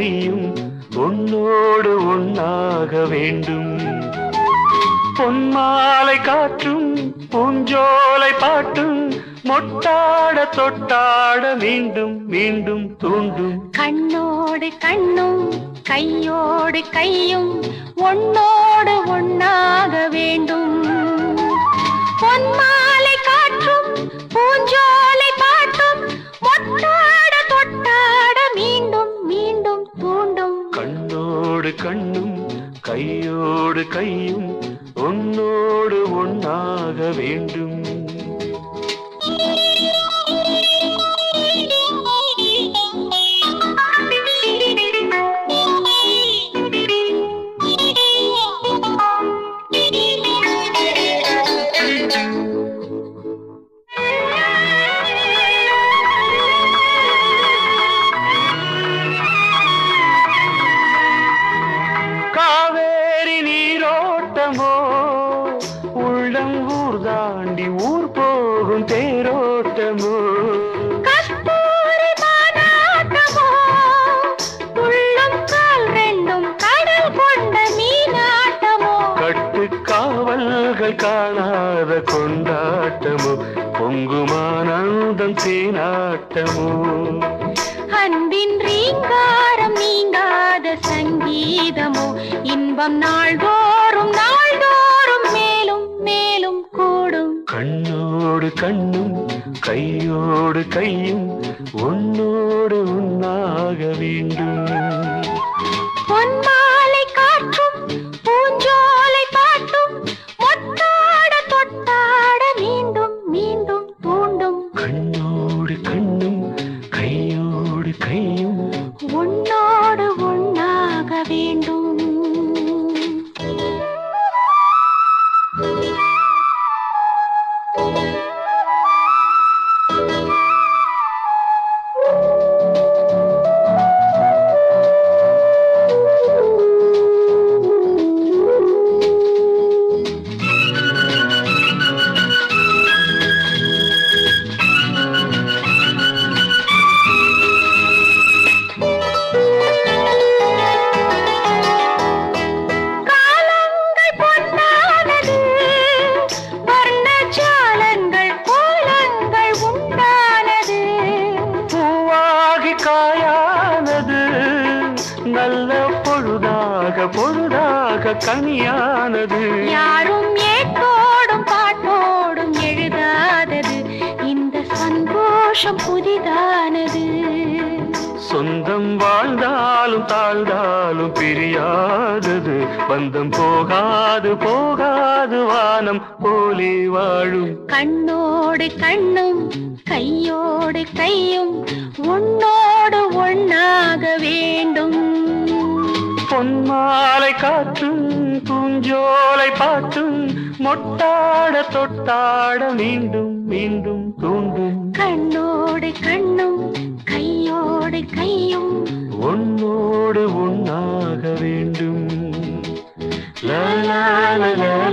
கையும் உன்னோடு ஒன்னாக வேண்டும் பொன்மாலை காற்றும் பூஞ்சோலை பாட்டும் மொட்டாட தொட்டாட மீண்டும் மீண்டும் தூண்டும் கண்ணோடு கண்ணும் கையோடு கையும் ஒன்னோடு ஒன்னாக வேண்டும் பொன்மாலை காற்றும் பூஞ்சோலை பாட்டும் மொட்டாட தொட்டாட மீண்டும் மீண்டும் தூண்டும் கண்ணோடு கண்ணும் கையோடு கையும் உன்னோடு ஒன்னாக வேண்டும் காவேரி நீரோட்டமோ உள்ளம் ஊர் தாண்டி ஊர் போகும் தேரோட்டமோ கஸ்தூரி மானாட்டமோ உள்ளம் கால் ரெண்டும் கடல் கொண்ட மீனாட்டமோ கட்டு காவல்கள் காணாத கொண்டாட்டமோ பொங்குமானந்தம் தேனாட்டமோ அன்பின் ரீங்காரம் நீங்காத சங்கீதமோ இன்பம் நாள்தோறும் நாள்தோறும் மேலும் மேலும் கூடும் கண்ணோடு கண்ணும் கையோடு கையும் உன்னோடு உன்னாக வேண்டும் பொன்மாலை காற்றும் பூஞ்சோலை பாட்டும் மொட்டாட தொட்டாட மீண்டும் மீண்டும் தூண்டும் கண்ணோடு கண்ணும் கையோடு கையும் உன்னோடு ஒன்னாக வேண்டும் காலங்கள் பொன்னானது வர்ணஜாலங்கள் கோலங்கள் உண்டானது பூவாகி காயானது நல்ல பொழுதாக பொழுதாக கனியானது யாரும் ஏட்டோடும் பாட்டோடும் எழுதாதது இந்த சந்தோஷம் புதிதானது சொந்தம் வாழ்ந்தாலும் தாழ்ந்தாலும் பிரியாதது பந்தம் போகாது போகாது வானம் போலே வாழும் கண்ணோடு கண்ணும் கையோடு கையும் உன்னோடு ஒன்னாக வேண்டும் பொன்மாலை காற்றும் பூஞ்சோலை பாட்டும் மொட்டாட தொட்டாட மீண்டும் மீண்டும் தூண்டும் கண்ணோடு கண்ணும் கையோடு கையும் உன்னோடு உன்னாக வேண்டும் லா லா லா லா